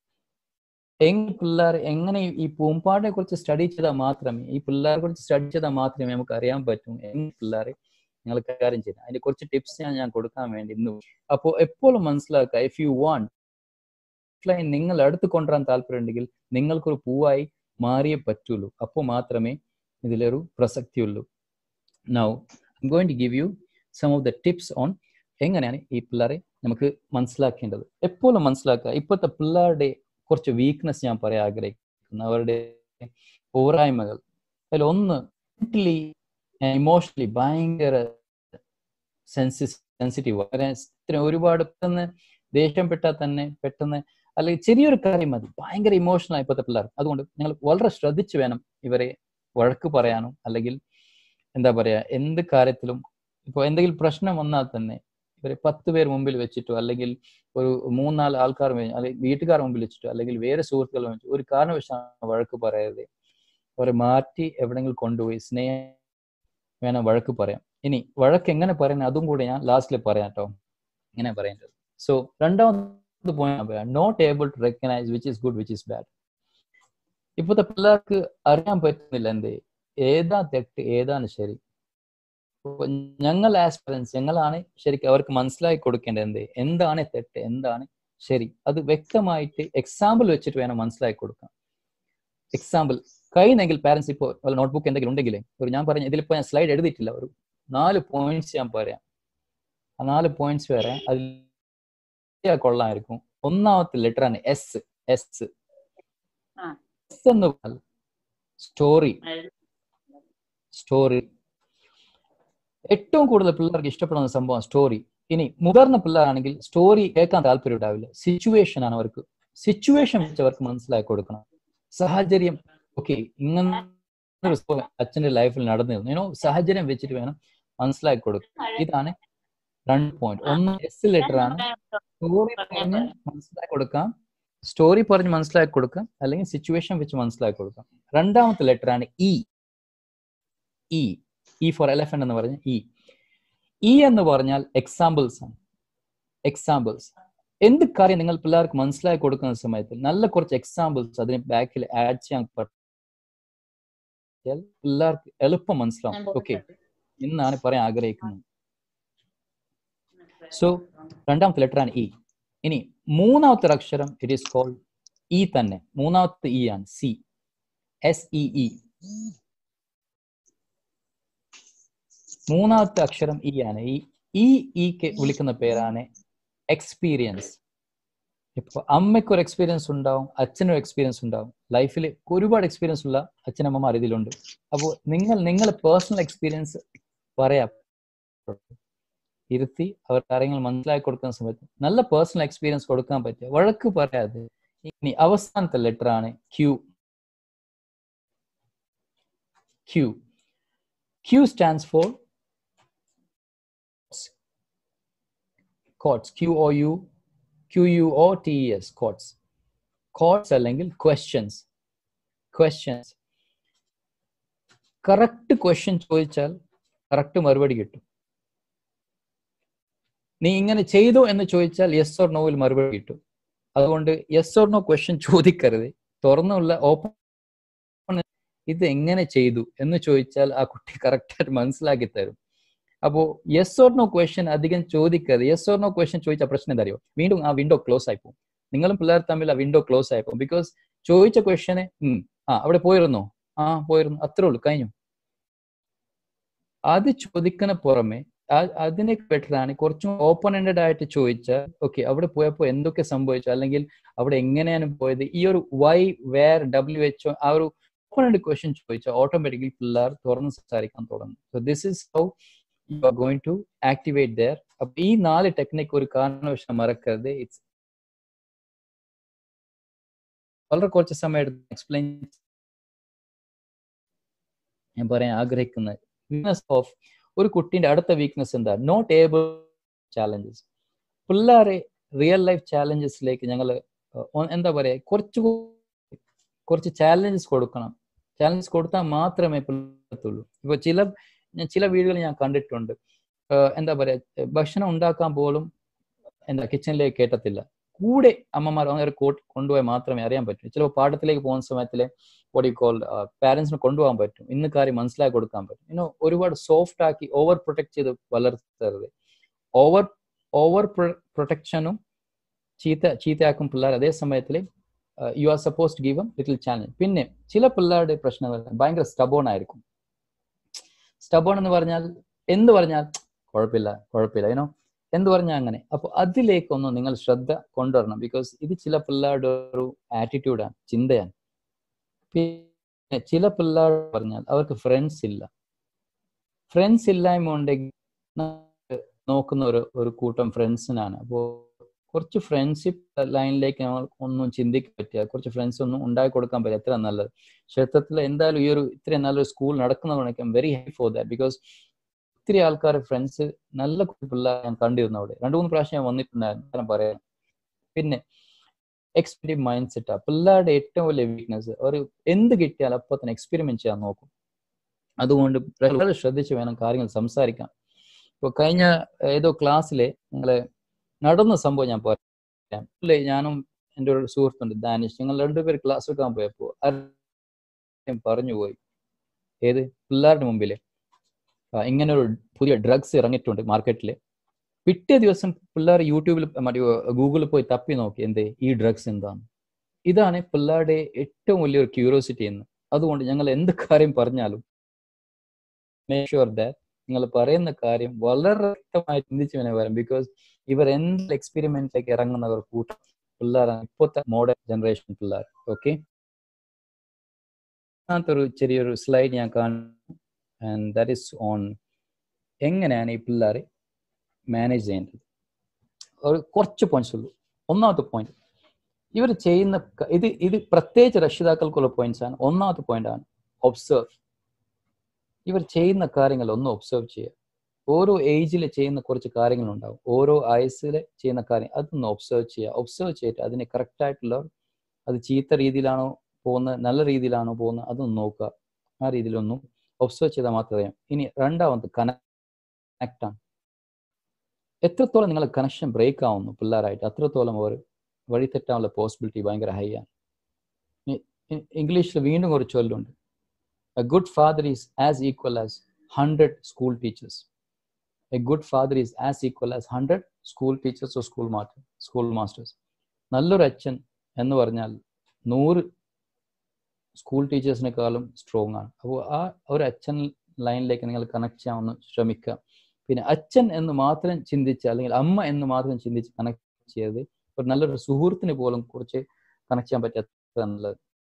എങ്ങനെ പിള്ളേർ എങ്ങനെ ഈ പൂമ്പാടിനെ കുറിച്ച് സ്റ്റഡി ചെയ്താൽ മാത്രമേ ഈ പിള്ളേരെ കുറിച്ച് സ്റ്റഡി ചെയ്താൽ മാത്രമേ നമുക്ക് അറിയാൻ പറ്റും എങ്ങനെ പിള്ളേരെ നിങ്ങൾ കാര്യം ചെയ്യാം അതിന്റെ കുറച്ച് ടിപ്സ് ഞാൻ ഞാൻ കൊടുക്കാൻ വേണ്ടി ഇന്ന് അപ്പോൾ എപ്പോഴും മനസ്സിലാക്കുക ഇഫ് യു വാണ്ട് ഫ്ലൈൻ നിങ്ങൾ അടുത്ത് കൊണ്ടുവരാൻ താല്പര്യമുണ്ടെങ്കിൽ നിങ്ങൾക്കൊരു പൂവായി മാറിയേ പറ്റുള്ളൂ അപ്പോൾ മാത്രമേ ഇതിലൊരു പ്രസക്തിയുള്ളൂ now I'm going to give you some of the tips on എങ്ങനെയാണ് ഈ പിള്ളേരെ നമുക്ക് മനസ്സിലാക്കേണ്ടത് എപ്പോഴും മനസ്സിലാക്കുക ഇപ്പോഴത്തെ പിള്ളേരുടെ കുറച്ച് വീക്ക്നെസ് ഞാൻ പറയാൻ ആഗ്രഹിക്കുന്നു അവരുടെ പോരായ്മകൾ അതിൽ ഒന്ന് മെന്റലി ഇമോഷണലി ഭയങ്കര സെൻസി സെൻസിറ്റീവ് വളരെ ഒരുപാട് പെട്ടെന്ന് ദേഷ്യപ്പെട്ടാൽ തന്നെ പെട്ടെന്ന് അല്ലെങ്കിൽ ചെറിയൊരു കാര്യം മതി ഭയങ്കര ഇമോഷണൽ ആയി ഇപ്പോഴത്തെ പിള്ളേർ അതുകൊണ്ട് നിങ്ങൾ വളരെ ശ്രദ്ധിച്ചു വേണം ഇവരെ വഴക്ക് പറയാനും അല്ലെങ്കിൽ എന്താ പറയാ എന്ത് കാര്യത്തിലും ഇപ്പോൾ എന്തെങ്കിലും പ്രശ്നം വന്നാൽ തന്നെ ഇവരെ പത്ത് പേർ മുമ്പിൽ വെച്ചിട്ടോ അല്ലെങ്കിൽ ഒരു മൂന്നാല് ആൾക്കാർ അല്ലെങ്കിൽ വീട്ടുകാർ മുമ്പിൽ വെച്ചിട്ടോ അല്ലെങ്കിൽ വേറെ സുഹൃത്തുക്കൾ വെച്ചിട്ടോ ഒരു കാരണവശാലും വഴക്ക് പറയാതെ അവരെ മാറ്റി എവിടെങ്കിലും കൊണ്ടുപോയി സ്നേഹം വേണം വഴക്ക് പറയാം ഇനി വഴക്ക് എങ്ങനെ പറയുന്നത് അതും കൂടെ ഞാൻ ലാസ്റ്റിൽ പറയാം കേട്ടോ ഇങ്ങനെ പറയേണ്ടത് സോ രണ്ടാമത് point not able to recognise which is good which is bad ഇപ്പോഴത്തെ പിള്ളേർക്ക് അറിയാൻ പറ്റുന്നില്ല എന്തേ ഏതാ തെറ്റ് ഏതാണ് ശരി ഞങ്ങൾ ആസ് പേരൻസ് ഞങ്ങളാണ് ശരിക്കും അവർക്ക് മനസ്സിലാക്കി കൊടുക്കേണ്ടത് എന്തേ എന്താണ് തെറ്റ് എന്താണ് ശരി അത് വ്യക്തമായിട്ട് എക്സാമ്പിൾ വെച്ചിട്ട് വേണം മനസ്സിലാക്കി കൊടുക്കാം എക്സാമ്പിൾ കഴിയുന്നെങ്കിൽ പാരന്റ്സ് ഇപ്പോൾ നോട്ട്ബുക്ക് എന്തെങ്കിലും ഉണ്ടെങ്കിൽ ഒരു ഞാൻ പറഞ്ഞ ഇതിലിപ്പോ ഞാൻ സ്ലൈഡ് എഴുതിയിട്ടില്ല ഒരു നാല് പോയിന്റ്സ് ഞാൻ പറയാം ആ നാല് പോയിന്റ്സ് വരെ അതിൽ കൊള്ളാമായിരിക്കും ഒന്നാമത്തെ ലെറ്റർ ആണ് എസ് എസ് എസ് എന്ന് പറഞ്ഞാൽ സ്റ്റോറി സ്റ്റോറി ഏറ്റവും കൂടുതൽ പിള്ളേർക്ക് ഇഷ്ടപ്പെടുന്ന സംഭവം സ്റ്റോറി ഇനി മുതിർന്ന പിള്ളേരാണെങ്കിൽ സ്റ്റോറി കേൾക്കാൻ താല്പര്യം ഉണ്ടാവില്ല സിറ്റുവേഷൻ ആണ് അവർക്ക് സിറ്റുവേഷൻ വെച്ച് അവർക്ക് മനസ്സിലാക്കി കൊടുക്കണം സാഹചര്യം ഓക്കെ ഇങ്ങനെ ഒരു സംഭവം അച്ഛന്റെ ലൈഫിൽ നടന്നിരുന്നു യുനോ സാഹചര്യം വെച്ചിട്ട് വേണം മനസ്സിലാക്കി കൊടുക്കുക ഇതാണ് രണ്ട് പോയിന്റ് ഒന്ന് എസ് ലെറ്റർ ആണ് സ്റ്റോറി പറഞ്ഞ് മനസ്സിലാക്കി കൊടുക്കാം സ്റ്റോറി പറഞ്ഞ് മനസ്സിലാക്കി കൊടുക്കാം അല്ലെങ്കിൽ സിറ്റുവേഷൻ വെച്ച് മനസ്സിലാക്കി കൊടുക്കാം രണ്ടാമത്തെ ലെറ്റർ ആണ് E E E for elephant എന്ന് പറഞ്ഞ ഇ ഇ എന്ന് പറഞ്ഞാൽ എക്സാമ്പിൾസ് ആണ് എക്സാമ്പിൾസ് എന്ത് കാര്യം നിങ്ങൾ പിള്ളേർക്ക് മനസ്സിലാക്കി കൊടുക്കുന്ന സമയത്ത് നല്ല കുറച്ച് എക്സാമ്പിൾസ് അതിന് ബാക്കിൽ ആഡ് ചെയ്യാൻ പറ്റിയാൽ പിള്ളേർക്ക് എളുപ്പം മനസ്സിലാവും ഓക്കെ എന്നാണ് പറയാൻ ആഗ്രഹിക്കുന്നത് സോ രണ്ടാമത്തെ ലെറ്റർ ആണ് ഇ ഇനി മൂന്നാമത്തെ അക്ഷരം ഇറ്റ് ഈസ് കോൾഡ് ഇ തന്നെ മൂന്നാമത്തെ ഇ ആണ് സി എസ് ഇ ഇ മൂന്നാമത്തെ അക്ഷരം ഇ ആണ് ഈ ഈ ഇക്ക് വിളിക്കുന്ന പേരാണ് എക്സ്പീരിയൻസ് ഇപ്പൊ അമ്മയ്ക്ക് ഒരു എക്സ്പീരിയൻസ് ഉണ്ടാവും അച്ഛനും എക്സ്പീരിയൻസ് ഉണ്ടാവും ലൈഫിൽ ഒരുപാട് എക്സ്പീരിയൻസ് ഉള്ള അച്ഛനമ്മമാർ ഇതിലുണ്ട് അപ്പോൾ നിങ്ങൾ നിങ്ങളെ പേഴ്സണൽ എക്സ്പീരിയൻസ് പറയാം ഇരുത്തി അവർ കാര്യങ്ങൾ മനസ്സിലാക്കി കൊടുക്കുന്ന സമയത്ത് നല്ല പേഴ്സണൽ എക്സ്പീരിയൻസ് കൊടുക്കാൻ പറ്റുക വഴക്ക് പറയാതെ ഇനി അവസാനത്തെ ലെറ്റർ ആണ് Q Q Q stands for quotes Q O U Q U O T S quotes quotes അല്ലെങ്കിൽ ക്വസ്റ്റ്യൻസ് ക്വസ്റ്റ്യൻസ് കറക്റ്റ് ക്വസ്റ്റ്യൻ ചോദിച്ചാൽ കറക്റ്റ് മറുപടി കിട്ടും നീ ഇങ്ങനെ ചെയ്തു എന്ന് ചോദിച്ചാൽ യെസ് ഓർ നോയിൽ മറുപടി കിട്ടും അതുകൊണ്ട് യെസ് ഓർ നോ ക്വസ്റ്റ്യൻ ചോദിക്കരുത് തുറന്നുള്ള ഓപ്പൺ ഇത് എങ്ങനെ ചെയ്തു എന്ന് ചോദിച്ചാൽ ആ കുട്ടി കറക്റ്റായിട്ട് മനസ്സിലാക്കി തരും അപ്പോ യെസ് ഓർ നോ ക്വസ്റ്റ്യൻ അധികം ചോദിക്കരുത് യെസ് ഓർ നോ ക്വസ്റ്റ്യൻ ചോദിച്ച പ്രശ്നം എന്താ അറിയോ വീണ്ടും ആ വിൻഡോ ക്ലോസ് ആയി പോകും നിങ്ങളും പിള്ളേർ തമ്മിൽ ആ വിൻഡോ ക്ലോസ് ആയി പോകും ബിക്കോസ് ചോദിച്ച ക്വസ്റ്റ്യന് ആ അവിടെ പോയിരുന്നോ ആ പോയിരുന്നു അത്രേ ഉള്ളൂ കഴിഞ്ഞു അത് ചോദിക്കുന്ന പുറമെ അതിനെ ബെറ്ററാണ് കുറച്ചും ഓപ്പൺ എൻഡഡ് ആയിട്ട് ചോദിച്ചാൽ ഓക്കെ അവിടെ പോയപ്പോൾ എന്തൊക്കെ സംഭവിച്ചു അല്ലെങ്കിൽ അവിടെ എങ്ങനെയാണ് പോയത് ഈ ഒരു വൈ വേർ ഡബ്ല്യു എച്ച് ആ ഒരു ഓപ്പൺ എൻഡ് ക്വസ്റ്റ്യൻ ചോദിച്ചാൽ ഓട്ടോമാറ്റിക്കലി പിള്ളേർ തുറന്ന് സംസാരിക്കാൻ തുടങ്ങും so this is how you are going to activate their അപ്പൊ ഈ നാല് ടെക്നിക് ഒരു കാരണവശം മറക്കരുത് ഇറ്റ്സ് വളരെ കുറച്ച് സമയം എടുത്ത് എക്സ്പ്ലെയിൻ ഞാൻ പറയാൻ ആഗ്രഹിക്കുന്നത് വീക്ക്നെസ് ഓഫ് ഒരു കുട്ടീൻ്റെ അടുത്ത വീക്ക്നെസ് എന്താ നോട്ട് ഏബിൾ ചാലഞ്ചസ് പിള്ളേരെ റിയൽ ലൈഫ് ചാലഞ്ചസിലേക്ക് ഞങ്ങൾ എന്താ പറയുക കുറച്ച് കുറച്ച് ചാലഞ്ചസ് കൊടുക്കണം ചാലഞ്ചസ് കൊടുത്താൽ മാത്രമേ പിള്ളേർത്തുള്ളൂ ഇപ്പൊ ചില ഞാൻ ചില വീടുകൾ ഞാൻ കണ്ടിട്ടുണ്ട് എന്താ പറയുക ഭക്ഷണം ഉണ്ടാക്കാൻ പോലും എന്താ കിച്ചണിലേക്ക് കേട്ടത്തില്ല കൂടെ അമ്മമാർ അങ്ങനെ കൊണ്ടുപോയി മാത്രമേ അറിയാൻ പറ്റൂ ചിലപ്പോൾ പാഠത്തിലേക്ക് പോകുന്ന സമയത്തിലെ ബോഡി കോൾ പാരൻസിന് കൊണ്ടുപോകാൻ പറ്റും ഇന്ന് കാര്യം മനസ്സിലാക്കി കൊടുക്കാൻ പറ്റും ഇന്നോ ഒരുപാട് സോഫ്റ്റ് ആക്കി ഓവർ പ്രൊട്ടക്ട് ചെയ്ത് വളർത്തരുത് ഓവർ ഓവർ പ്രൊട്ടക്ഷനും ചീത്ത ചീത്തയാക്കും പിള്ളേർ അതേ സമയത്തിൽ you are suppose to give em little challenge പിന്നെ ചില പിള്ളേരുടെ പ്രശ്നം ഭയങ്കര സ്റ്റബോൺ ആയിരിക്കും സ്റ്റബോൺ എന്ന് പറഞ്ഞാൽ എന്ത് പറഞ്ഞാൽ കുഴപ്പമില്ല കുഴപ്പമില്ല ഏനോ എന്ത് പറഞ്ഞാൽ അങ്ങനെ അപ്പൊ അതിലേക്കൊന്ന് നിങ്ങൾ ശ്രദ്ധ കൊണ്ടുവരണം ബിക്കോസ് ഇത് ചില പിള്ളേരുടെ ഒരു ആറ്റിറ്റ്യൂഡാണ് ചിന്തയാണ് പിന്നെ ചില പിള്ളേർ പറഞ്ഞാൽ അവർക്ക് ഫ്രണ്ട്സ് ഇല്ല ഫ്രണ്ട്സ് ഇല്ലായ്മ ഉണ്ടെങ്കിൽ നോക്കുന്ന ഒരു ഒരു കൂട്ടം ഫ്രണ്ട്സിനാണ് അപ്പോൾ കുറച്ച് ഫ്രണ്ട്ഷിപ്പ് ലൈനിലേക്ക് നമ്മൾ ഒന്നും ചിന്തിക്കാൻ പറ്റിയ കുറച്ച് ഫ്രണ്ട്സ് ഒന്നും ഉണ്ടാക്കി കൊടുക്കാൻ പറ്റില്ല എത്ര നല്ലത് ക്ഷേത്രത്തിൽ എന്തായാലും ഈ ഒരു ഇത്രയും നല്ലൊരു സ്കൂൾ നടക്കുന്നതുകൊണ്ടൊക്കെ very happy for that because ഒത്തിരി ആൾക്കാർ ഫ്രണ്ട്സ് നല്ല പിള്ളേർ ഞാൻ കണ്ടിരുന്നു അവിടെ രണ്ടു മൂന്ന് പ്രാവശ്യം ഞാൻ വന്നിട്ടുണ്ടായിരുന്നു പറയാം പിന്നെ എക്സ്പെരിമെന്റ് മൈൻഡ് സെറ്റാ പിള്ളേരുടെ ഏറ്റവും വലിയ വീക്ക്നെസ് അവർ എന്ത് കിട്ടിയാൽ അപ്പൊ തന്നെ എക്സ്പെരിമെന്റ് ചെയ്യാൻ നോക്കും അതുകൊണ്ട് വളരെ ശ്രദ്ധിച്ച് വേണം കാര്യങ്ങൾ സംസാരിക്കാൻ ഇപ്പൊ കഴിഞ്ഞ ഏതോ ക്ലാസ്സിലെ നിങ്ങളെ നടന്ന സംഭവം ഞാൻ പറയാം അല്ലേ ഞാനും എൻ്റെ ഒരു സുഹൃത്തുണ്ട് ദാനിഷ് ഞങ്ങൾ രണ്ടുപേർ ക്ലാസ് എടുക്കാൻ പോയപ്പോൾ പറഞ്ഞു പോയി ഏത് പിള്ളേരുടെ മുമ്പില് ഇങ്ങനെ ഒരു പുതിയ ഡ്രഗ്സ് ഇറങ്ങിയിട്ടുണ്ട് മാർക്കറ്റിൽ പിറ്റേ ദിവസം പിള്ളേർ യൂട്യൂബിൽ മറ്റേ ഗൂഗിളിൽ പോയി തപ്പി നോക്കി എന്തേ ഈ ഡ്രഗ്സ് എന്താണ് ഇതാണ് പിള്ളേരുടെ ഏറ്റവും വലിയൊരു ക്യൂരിയോസിറ്റി എന്ന് അതുകൊണ്ട് ഞങ്ങൾ എന്ത് കാര്യം പറഞ്ഞാലും മേക്ക് ഷുവർ ദാറ്റ് നിങ്ങൾ പറയുന്ന കാര്യം വളരെ വ്യക്തമായി ചിന്തിച്ചു വേണേ വരാം ബിക്കോസ് ഇവർ എന്ത് എക്സ്പെരിമെന്റിലേക്ക് ഇറങ്ങുന്നവർ കൂട്ടം പിള്ളേരാണ് ഇപ്പോഴത്തെ മോഡേൺ ജനറേഷൻ പിള്ളേർ ഓക്കെ അങ്ങനത്തെ ഒരു ചെറിയൊരു സ്ലൈഡ് ഞാൻ കാണുന്നു ആൻഡ് ദാറ്റ് ഇസ് ഓൺ എങ്ങനെയാണ് ഈ പിള്ളേരെ മാനേജ് ചെയ്യേണ്ടത് ഒരു കുറച്ച് പോയിന്റ്സ് ഉള്ളൂ ഒന്നാമത്തെ പോയിന്റ് ഇവർ ചെയ്യുന്ന ക- ഇത് ഇത് പ്രത്യേകിച്ച് രക്ഷിതാക്കൾക്കുള്ള പോയിന്റ്സ് ആണ് ഒന്നാമത്തെ പോയിന്റ് ആണ് ഒബ്സർവ് ഇവർ ചെയ്യുന്ന കാര്യങ്ങൾ ഒന്ന് ഒബ്സർവ് ചെയ്യുക ഓരോ ഏജിൽ ചെയ്യുന്ന കുറച്ച് കാര്യങ്ങളുണ്ടാവും ഓരോ വയസ്സിൽ ചെയ്യുന്ന കാര്യം അതൊന്ന് ഒബ്സർവ് ചെയ്യുക ഒബ്സർവ് ചെയ്തിട്ട് അതിനെ കറക്റ്റ് ആയിട്ടുള്ള അത് ചീത്ത രീതിയിലാണോ പോകുന്നത് നല്ല രീതിയിലാണോ പോകുന്നത് അതൊന്ന് നോക്കുക ആ രീതിയിലൊന്നും ഒബ്സർവ് ചെയ്താൽ മാത്രമേ അറിയാം ഇനി രണ്ടാമത് കണക്ട് ആണ് എത്രത്തോളം നിങ്ങൾ കണക്ഷൻ ബ്രേക്ക് ആവുന്നു പിള്ളേരായിട്ട് അത്രത്തോളം അവർ വഴിതെറ്റാനുള്ള പോസിബിലിറ്റി ഭയങ്കര ഹൈ ആണ് ഇംഗ്ലീഷിൽ വീണ്ടും ഒരു ചൊല്ലുണ്ട് a good father is as equal as hundred school teachers a good father is as equal as hundred school teachers school master school masters നല്ലൊരു അച്ഛൻ എന്ന് പറഞ്ഞാൽ നൂറ് സ്കൂൾ ടീച്ചേഴ്സിനെക്കാളും സ്ട്രോങ് ആണ് അപ്പോൾ ആ ഒരു അച്ഛൻ ലൈനിലേക്ക് നിങ്ങൾ കണക്ട് ചെയ്യാൻ ശ്രമിക്കുക പിന്നെ അച്ഛൻ എന്ന് മാത്രം ചിന്തിച്ച് അല്ലെങ്കിൽ അമ്മ എന്ന് മാത്രം ചിന്തിച്ച് കണക്ട് ചെയ്ത് ഒരു നല്ലൊരു സുഹൃത്തിനെ പോലും കുറിച്ച് കണക്ട് ചെയ്യാൻ പറ്റാത്ത നല്ലത്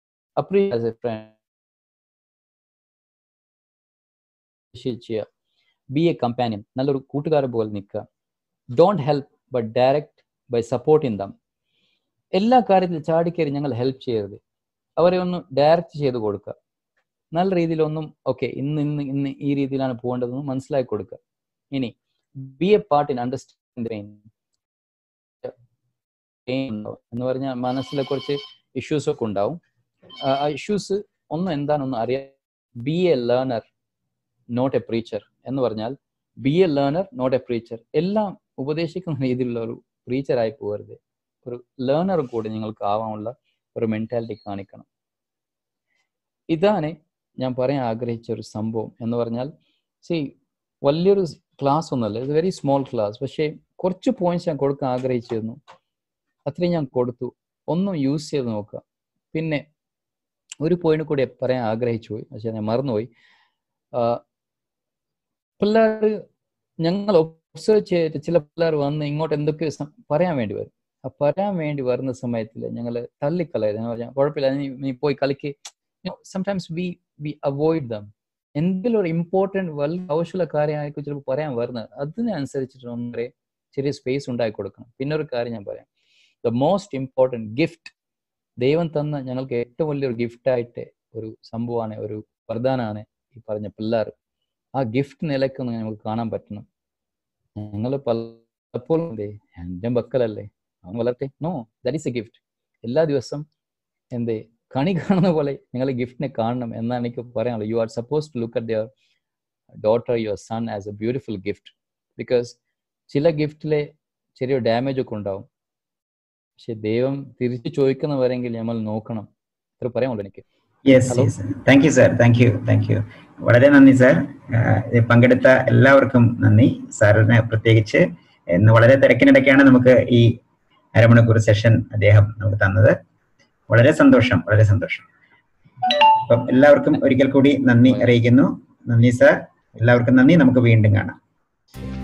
ചെയ്യുക ബി എ കമ്പാനിയൻ നല്ലൊരു കൂട്ടുകാരൻ പോലെ നിൽക്കുക don't help but direct by supporting them എല്ലാ കാര്യത്തിലും ചാടിക്കയറി ഞങ്ങൾ ഹെൽപ്പ് ചെയ്യരുത് അവരെ ഒന്ന് ഡയറക്റ്റ് ചെയ്ത് കൊടുക്കുക നല്ല രീതിയിലൊന്നും ഓക്കെ ഇന്ന് ഇന്ന് ഇന്ന് ഈ രീതിയിലാണ് പോകേണ്ടതെന്ന് മനസ്സിലാക്കി കൊടുക്കുക ഇനി be a part in understanding എന്ന് പറഞ്ഞാൽ മനസ്സിലെ കുറച്ച് ഇഷ്യൂസ് ഒക്കെ ഉണ്ടാവും ആ ഇഷ്യൂസ് ഒന്നും എന്താണെന്ന് അറിയാം be a learner not a preacher എന്ന് പറഞ്ഞാൽ be a learner not a preacher എല്ലാം ഉപദേശിക്കുന്ന രീതിയിലുള്ള ഒരു പ്രീച്ചറായി പോകരുത് ഒരു ലേണർ കൂടി നിങ്ങൾക്ക് ആവാനുള്ള ഒരു മെന്റാലിറ്റി കാണിക്കണം ഇതാണ് ഞാൻ പറയാൻ ആഗ്രഹിച്ച ഒരു സംഭവം എന്ന് പറഞ്ഞാൽ സി വലിയൊരു ക്ലാസ് ഒന്നുമല്ല ഇത് വെരി സ്മോൾ ക്ലാസ് പക്ഷേ കുറച്ച് പോയിന്റ്സ് ഞാൻ കൊടുക്കാൻ ആഗ്രഹിച്ചിരുന്നു അത്രയും ഞാൻ കൊടുത്തു ഒന്നും യൂസ് ചെയ്ത് നോക്കുക പിന്നെ ഒരു പോയിന്റ് കൂടി പറയാൻ ആഗ്രഹിച്ചു പോയി പക്ഷെ ഞാൻ മറന്നുപോയി പിള്ളേർ ഞങ്ങൾ ഒബ്സർവ് ചെയ്തിട്ട് ചില പിള്ളേർ വന്ന് ഇങ്ങോട്ട് എന്തൊക്കെ പറയാൻ വേണ്ടി വരും ആ പറയാൻ വേണ്ടി വരുന്ന സമയത്തിൽ ഞങ്ങൾ തള്ളിക്കളയത് എന്ന് പറഞ്ഞാൽ കുഴപ്പമില്ല നീ നീ പോയി കളിക്ക് sometimes we we avoid them എന്തെങ്കിലും ഒരു ഇമ്പോർട്ടൻറ്റ് വളരെ ആവശ്യമുള്ള കാര്യമായിരിക്കും ചിലപ്പോൾ പറയാൻ വരുന്നത് അതിനനുസരിച്ചിട്ട് നമ്മളെ ചെറിയ സ്പേസ് ഉണ്ടാക്കി കൊടുക്കണം പിന്നെ ഒരു കാര്യം ഞാൻ പറയാം ദ മോസ്റ്റ് ഇമ്പോർട്ടൻറ്റ് ഗിഫ്റ്റ് ദൈവം തന്ന ഞങ്ങൾക്ക് ഏറ്റവും വലിയൊരു ഗിഫ്റ്റായിട്ട് ഒരു സംഭവമാണ് ഒരു വരദാനാണ് ഈ പറഞ്ഞ പിള്ളേർ ആ ഗിഫ്റ്റ് നിലയ്ക്കൊന്ന് നമുക്ക് കാണാൻ പറ്റണം ഞങ്ങൾ പലപ്പോഴും എന്തേ എൻ്റെ മക്കളല്ലേ അവൻ വളർത്തെ no that is a gift എല്ലാ ദിവസം എന്തേ കണി കാണുന്ന പോലെ നിങ്ങൾ ഗിഫ്റ്റിനെ കാണണം എന്നാണ് എനിക്ക് പറയാനുള്ളത് you are suppose to look at your daughter your son as a beautiful gift because ചില ഗിഫ്റ്റിലെ ചെറിയ ഡാമേജ് ഒക്കെ ഉണ്ടാവും പക്ഷെ ദൈവം തിരിച്ചു ചോദിക്കുന്നവരെങ്കിൽ നമ്മൾ നോക്കണം ഇത്ര പറയാനുള്ളൂ എനിക്ക് yes yes thank you sir thank you thank you വളരെ നന്ദി സാർ പങ്കെടുത്ത എല്ലാവർക്കും നന്ദി സാറിന് പ്രത്യേകിച്ച് ഇന്ന് വളരെ തിരക്കിനിടയ്ക്കാണ് നമുക്ക് ഈ അരമണിക്കൂർ സെഷൻ അദ്ദേഹം നമുക്ക് തന്നത് വളരെ സന്തോഷം വളരെ സന്തോഷം അപ്പം എല്ലാവർക്കും ഒരിക്കൽ കൂടി നന്ദി അറിയിക്കുന്നു നന്ദി സാർ എല്ലാവർക്കും നന്ദി നമുക്ക് വീണ്ടും കാണാം